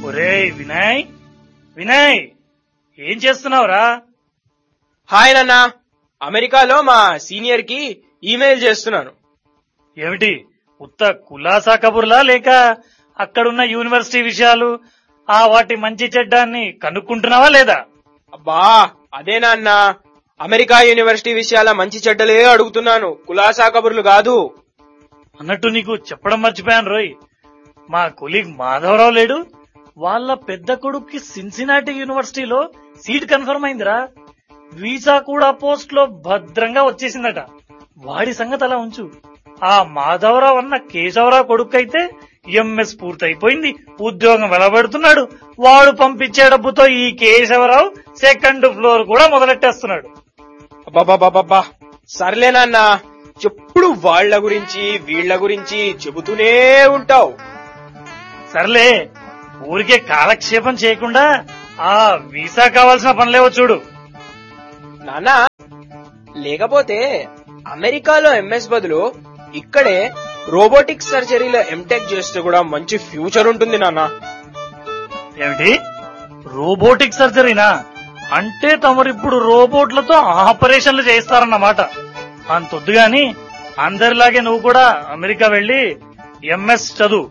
ఒరేయ్ వినయ్ వినయ్ ఏం చేస్తున్నావురా హాయ్ నాన్న అమెరికాలో మా సీనియర్ కి ఈమెయిల్ చేస్తున్నాను ఏమిటి ఉత్త కులాసా కబుర్లా లేక అక్కడున్న యూనివర్సిటీ విషయాలు ఆ వాటి మంచి చెడ్డాన్ని కనుక్కుంటున్నావా లేదా అబ్బా అదే నాన్న అమెరికా యూనివర్సిటీ విషయాల మంచి చెడ్డలే అడుగుతున్నాను కులాసా కబుర్లు కాదు అన్నట్టు నీకు చెప్పడం మర్చిపోయాను రోయ్ మా కొలీగ్ మాధవరావు లేడు వాళ్ళ పెద్ద కొడుక్కి సిన్సినాటి యూనివర్సిటీలో సీట్ కన్ఫర్మ్ అయిందిరా వీసా కూడా పోస్ట్ లో భద్రంగా వచ్చేసిందట వాడి సంగతి అలా ఉంచు ఆ మాధవరావు అన్న కేశవరావు కొడుకు అయితే ఎంఎస్ పూర్తయిపోయింది ఉద్యోగం వెలబెడుతున్నాడు వాడు పంపించే డబ్బుతో ఈ కేశవరావు సెకండ్ ఫ్లోర్ కూడా మొదలెట్టేస్తున్నాడు అబ్బాబాబాబా సర్లే నాన్న ఎప్పుడు వాళ్ళ గురించి వీళ్ళ గురించి చెబుతూనే ఉంటావు సర్లే ఊరికే కాలక్షేపం చేయకుండా ఆ వీసా కావాల్సిన పనులేవో చూడు నాన్న లేకపోతే అమెరికాలో ఎంఎస్ బదులు ఇక్కడే రోబోటిక్స్ సర్జరీలో ఎంటెక్ చేస్తే కూడా మంచి ఫ్యూచర్ ఉంటుంది నాన్న ఏమిటి రోబోటిక్ సర్జరీనా అంటే తమరు ఇప్పుడు రోబోట్లతో ఆపరేషన్లు చేస్తారన్నమాట అంతొద్దు గాని అందరిలాగే నువ్వు కూడా అమెరికా వెళ్లి ఎంఎస్ చదువు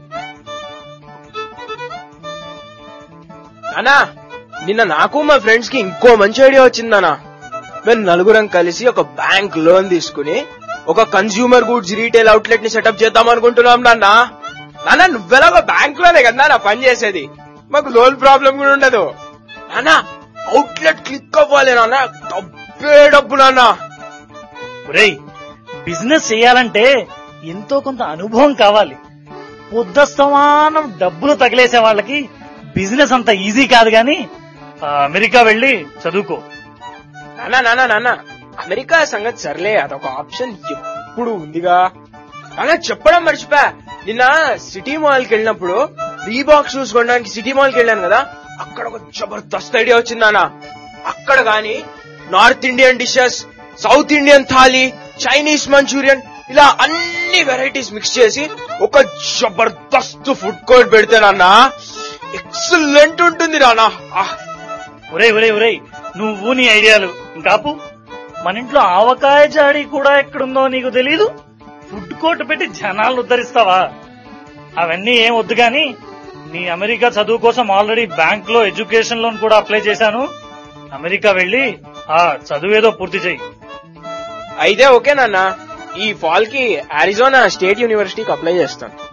నానా నిన్న నాకు మా ఫ్రెండ్స్ కి ఇంకో మంచి ఐడియా వచ్చింది నాన్న మేము నలుగురం కలిసి ఒక బ్యాంక్ లోన్ తీసుకుని ఒక కన్స్యూమర్ గుడ్స్ రీటైల్ అవుట్లెట్ ని సెటప్ చేద్దాం అనుకుంటున్నాం నాన్న నాన్న నువ్వెలాగో బ్యాంక్ లోనే కదా నా పని చేసేది మాకు లోన్ ప్రాబ్లం కూడా ఉండదు నాన్న అవుట్లెట్ క్లిక్ అవ్వాలి నాన్న డబ్బే డబ్బు నాన్న ఒరేయ్ బిజినెస్ చేయాలంటే ఎంతో కొంత అనుభవం కావాలి పొద్దస్తమానం డబ్బులు తగిలేసే వాళ్ళకి బిజినెస్ అంత ఈజీ కాదు గాని ఆ, అమెరికా వెళ్లి చదువుకో నాన్న నాన్న నాన్న అమెరికా సంగతి సర్లే అదొక ఆప్షన్ ఎప్పుడు ఉందిగా నాన్న చెప్పడం మర్చిపోయా నిన్న సిటీ మాల్ కి వెళ్ళినప్పుడు రీబాక్ షూస్ కొనడానికి సిటీ మాల్ కి వెళ్ళాను కదా అక్కడ ఒక జబర్దస్త్ ఐడియా వచ్చింది నాన్న అక్కడ గాని north Indian dishes south Indian thali Chinese Manchurian ఇలా అన్ని వెరైటీస్ మిక్స్ చేసి ఒక జబర్దస్త్ ఫుడ్ కోర్ట్ పెడితే నాన్న ఎక్సలెంట్ ఉంటుంది నాన్న ఆహ్ ఒరేయ్ ఒరేయ్ ఒరేయ్ నువ్వు నీ ఐడియాలు ఇంకాపు మన ఇంట్లో ఆవకాయ జాడి కూడా ఎక్కడుందో నీకు తెలీదు ఫుడ్ కోర్ట్ పెట్టి జనాలను ఉద్ధరిస్తావా అవన్నీ ఏం వద్దు గాని నీ అమెరికా చదువు కోసం ఆల్రెడీ బ్యాంక్ లో ఎడ్యుకేషన్ లోన్ కూడా అప్లై చేశాను అమెరికా వెళ్లి ఆ చదువేదో పూర్తి చెయ్యి అయితే ఓకే నాన్న ఈ ఫాల్ కి అరిజోనా స్టేట్ యూనివర్సిటీకి అప్లై చేస్తాను